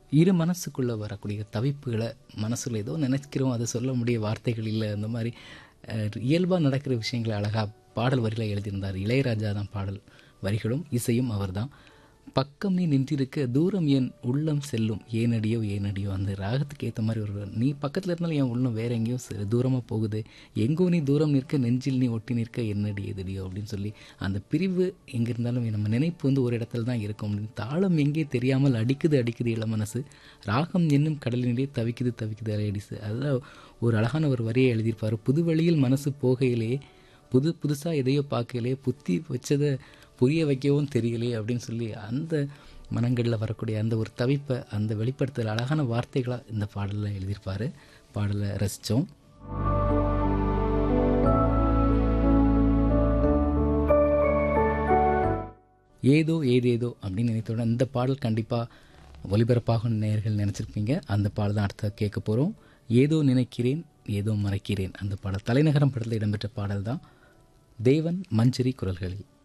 இரு மனசுக்குள்ளே வரக்கூடிய தவிப்புகளை மனசுல ஏதோ நினைக்கிறோம் அதை சொல்ல முடிய வார்த்தைகள் இல்லை அந்த மாதிரி இயல்பாக நடக்கிற விஷயங்களை அழகாக பாடல் வரியில் எழுதியிருந்தார் இளையராஜா தான் பாடல் வரிகளும் இசையும் அவர்தான் பக்கம் நீ நின்றிருக்க தூரம் என் உள்ளம் செல்லும் ஏனடியோ ஏனடியோ அந்த ராகத்துக்கு ஏற்ற மாதிரி ஒரு நீ பக்கத்தில் இருந்தாலும் என் உள்ளம் வேற எங்கேயோ செ- தூரமா போகுது எங்கோ நீ தூரம் நிற்க நெஞ்சில் நீ ஒட்டி நிற்க என்னடி எதடியோ அப்படின்னு சொல்லி அந்த பிரிவு எங்கே இருந்தாலும் நம்ம நினைப்பு வந்து ஒரு இடத்துல தான் இருக்கும் அப்படின்னு தாளம் எங்கே தெரியாமல் அடிக்குது அடிக்குது இள மனசு ராகம் என்னும் கடலினிலே தவிக்குது தவிக்குது அலையடிசு அதில் ஒரு அழகான ஒரு வரியை எழுதியிருப்பார் புது வழியில் மனசு போகையிலே புது புதுசாக எதையோ பார்க்கலையே புத்தி வச்சதை புரிய வைக்கவும் தெரியலையே அப்படின்னு சொல்லி அந்த மனங்களில் வரக்கூடிய அந்த ஒரு தவிப்பை அந்த வெளிப்படுத்தல் அழகான வார்த்தைகளாக இந்த பாடலில் எழுதியிருப்பார் பாடலை ரசித்தோம் ஏதோ ஏதேதோ அப்படின்னு நினைத்தோட இந்த பாடல் கண்டிப்பாக ஒலிபரப்பாகும் நேயர்கள் நினச்சிருப்பீங்க அந்த பாடல் தான் அடுத்த கேட்க போகிறோம் ஏதோ நினைக்கிறேன் ஏதோ மறைக்கிறேன் அந்த பாடல் தலைநகரம் படத்தில் இடம்பெற்ற பாடல் தான் தேவன் மஞ்சரி குரல்களில்